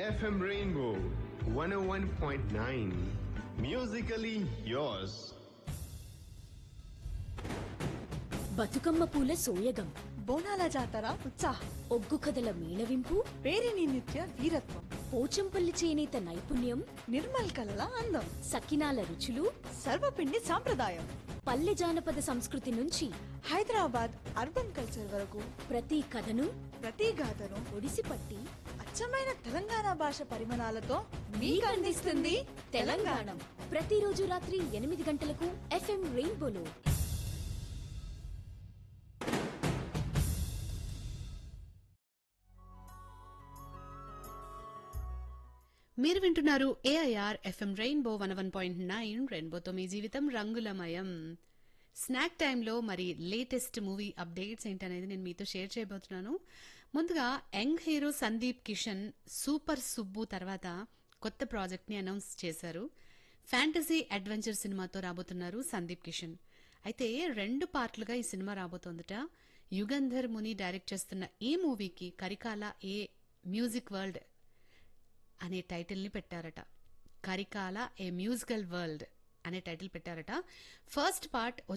FM Rainbow 101.9. Musically yours. Bathukamma పూల సోయగం బోనాల జాతర ఉత్సాహం ఒగ్గు కథల మేళవింపు పేరిని నిత్య వీరత్వం పోచంపల్లి చేనేత నైపుణ్యం నిర్మల్ కలల అందం సకినాల రుచులు సర్వపిండి సాంప్రదాయం పల్లె జానపద సంస్కృతి నుంచి హైదరాబాద్ అర్బన్ కల్చర్ వరకు ప్రతి కథను ప్రతి గాథను ఒడిసిపట్టి అచ్చమైన తెలంగాణ భాష పరిమాణాలతో మీకు అందిస్తుంది తెలంగాణ ప్రతిరోజు రాత్రి ఎనిమిది గంటలకు ఎఫ్ఎం రెయిన్బోలో మీరు వింటున్నారు AIR FM rainbow one one point nine రెయిన్బోతో మీ జీవితం రంగులమయం స్నాక్ టైంలో మరి లేటెస్ట్ మూవీ అప్డేట్స్ ఏంటనేది నేను మీతో షేర్ చేయబోతున్నాను ముందుగా young hero Sundeep Kishan super Subbu తర్వాత కొత్త ప్రాజెక్ట్ ని అనౌన్స్ చేశారు ఫ్యాంటసీ అడ్వెంచర్ సినిమాతో రాబోతున్నారు సందీప్ కిషన్ అయితే రెండు పార్ట్లుగా ఈ సినిమా రాబోతోందట యుగంధర్ ముని డైరెక్ట్ చేస్తున్న ఈ మూవీకి కరికాల ఏ మ్యూజిక్ వరల్డ్ అనే టైటిల్ ని పెట్టారట కరికాల ఏ మ్యూజికల్ వరల్డ్ అనే టైటిల్ పెట్టారట ఫస్ట్ పార్ట్